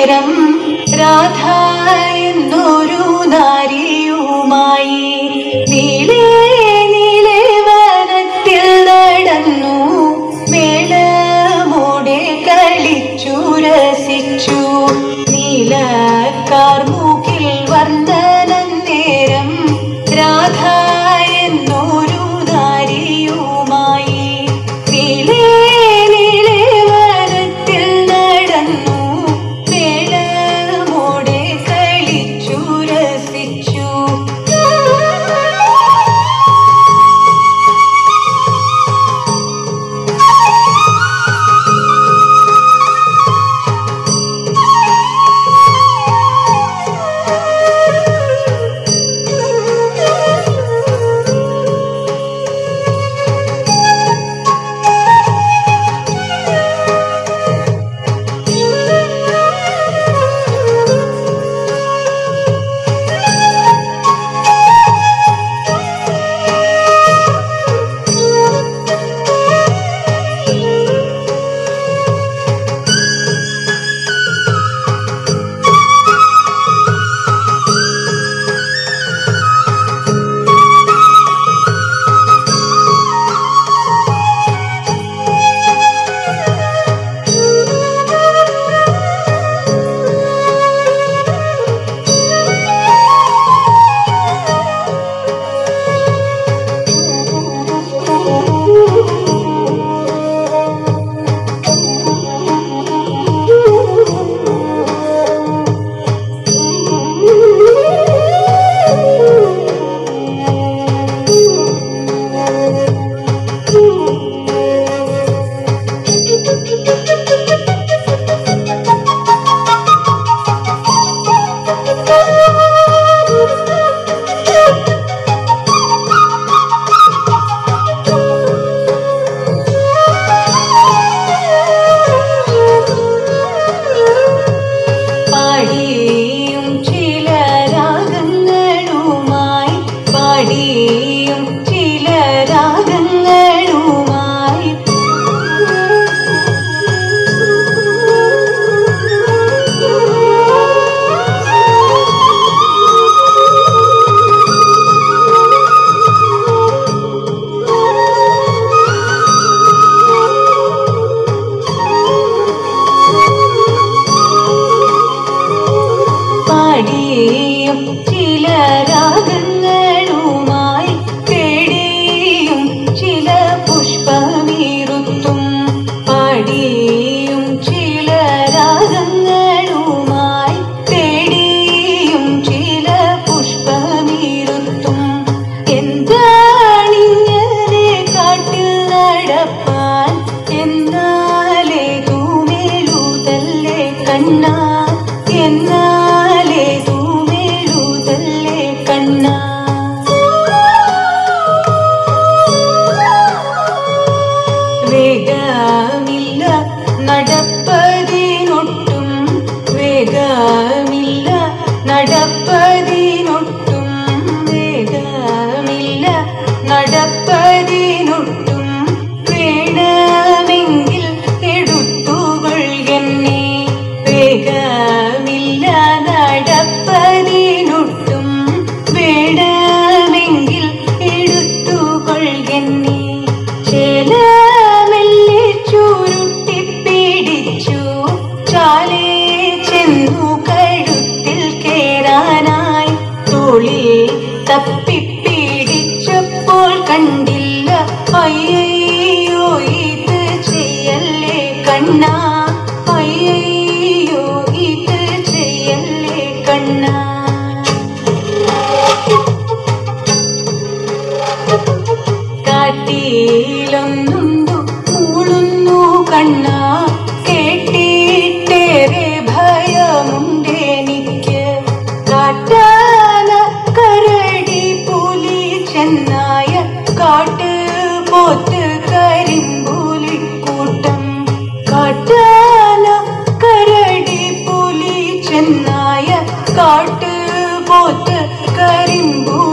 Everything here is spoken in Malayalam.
നേരം രാധ എന്നൊരു നാരിയുമായി നീലേ നീലേ വനത്തിൽ നടന്നു മേളമോടെ കളിച്ചു രസിച്ചു നീലക്കാർമുകിൽ വർണ്ണനം നേരം രാധ എന്നൊരു നാരിയുമായി നീലേ നീലേ വനത്തിൽ നടന്നു മേളമോടെ കളിച്ചു രസിച്ചു പാടിയും ചില രാഗങ്ങളുമായി പാടിയും ചില രാഗങ്ങളുമായി പാടിയും ചില രാഗങ്ങളുമായി തേടിയും ചില പുഷ്പമീറുത്തും പാടിയും ചില രാഗങ്ങളുമായി തേടിയും ചില പുഷ്പമീറുത്തും എന്താണിങ്ങനെ കാട്ടിൽ നടപ്പാൻ എന്നാലേ തൂമേഴുതല്ലേ കണ്ണാ എന്നാലേ തൂമേഴുതല്ലേ കണ്ണാ വേഗമില്ല നടപ്പതിനൊട്ടും വേഗമില്ല നടപ്പതിനൊട്ടും വേഗമില്ല നടപ്പതിനൊട്ടും വേണമെങ്കിൽ എടുത്തുകൊള്ളുകന്നെ വേഗമില്ല നടപ്പതിനൊട്ടും വേണമെങ്കിൽ എടുത്തുകൊള്ളുകന്നെ ചേലമെല്ലെ ചുരുട്ടിപ്പിടിച്ചു ചാലേ ചെന്നു കഴുത്തിൽ കേറാനായി തോളിൽ തപ്പിപ്പിടിച്ചപ്പോൾ കണ്ടില്ല അയ്യോ ഇത് ചെയ്യല്ലേ കണ്ണാ അയ്യോ ഇത് ചെയ്യല്ലേ കണ്ണാ കാട്ടിലൊന്നുണ്ടു മൂളുന്നു കണ്ണ കേട്ടിട്ടേറെ ഭയമുണ്ടെനിക്ക് കാട്ടാന കരടി പുലി ചെന്നായ കാട്ട് പോത്ത് കരിമ്പുലി കൂട്ടം കാട്ടാന കരടി പുലി ചെന്നായ കാട്ട് പോത്ത് കരിമ്പുലി